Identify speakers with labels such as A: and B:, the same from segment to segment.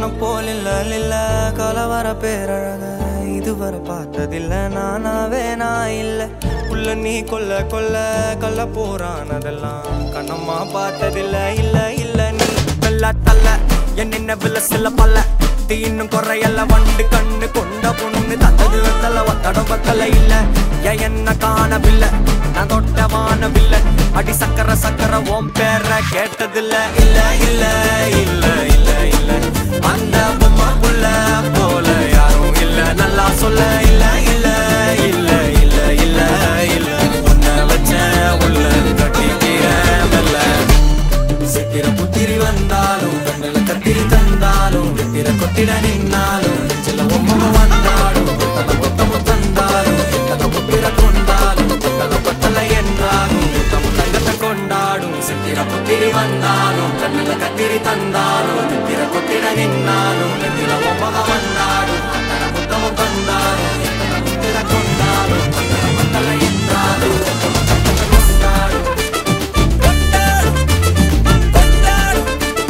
A: உன்னை போல் இல்ல இல்ல கலவர பேரழக இதுவரை பார்த்ததில்ல நானாவே நான் இல்ல உள்ள நீ கொல்ல கொல்ல கள்ள போறானதெல்லாம் கண்ணம்மா பார்த்ததில்ல இல்ல இல்ல நீ வெள்ள தள்ள என் நினைவுல சில பல்ல தீனும் குறையல்ல வண்டு கண்ணு கொண்ட பொண்ணு தந்தது வெத்தல ஒத்தடம் பத்தல இல்ல ஏன் என்ன காணவில்லை நான் தொட்ட வானவில்லை அடி சக்கர சக்கர ஓம் பேர கேட்டதில்ல இல்ல இல்ல இல்ல இல்ல இல்ல அந்த பொம்மா புள்ள போல யாரும் இல்ல நல்லா சொல்ல இல்ல இல்ல இல்ல இல்ல இல்ல இல்ல உன்னை வச்ச உள்ள கட்டிக்கிற மெல்ல சித்திர புத்திரி வந்தாலும் கண்ணில கத்திரி தந்தாலும் வெத்திர கொத்திட நின்னாலும் சில ஒம்மம வந்தாலும் கொத்தல கொத்தமு தந்தாலும் எத்தனை புத்திர கொண்டாலும் கொத்தல கொத்தல என்றாலும் கொத்தமு தங்கத்தை கொண்டாடும் சித்திர புத்திரி வந்தாலும் கண்ணில கத்திரி தந்தாலும் வெத்திர கொத்திட நின்னாலும் வெத்திர ஒம்மம வந்தாலும் கொத்தல கொத்தமு தந்தாலும் எத்தனை புத்திர கொண்டாலும் கொத்தல கொத்தல என்றாலும் கொத்தமு தங்கத்தை கொண்டாடும் கொண்டாடும் கொண்டாடும்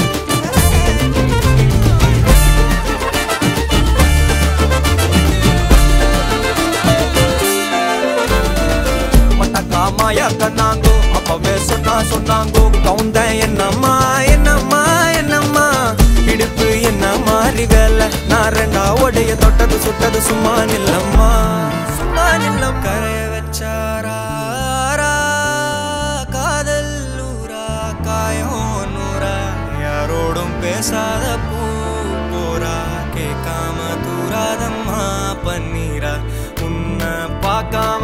A: மட்டக்காமாயா கண்ணாங்கோ அப்பவே சொன்னா சொன்னாங்கோ கவுந்தன் என்னம்மா என்னம்மா என்னம்மா இடுப்பு என்ன மாறி வேலை நான் ரெண்டா உடைய தொட்டது சுட்டது சும்மா நில்லம்மா சும்மா நில்லம் கரைய வச்சாரா காதல் ஊரா காயம் நூறா யாரோடும் பேசாத பூ போரா கேட்காம தூராதம்மா பன்னீரா உன்னை பார்க்காம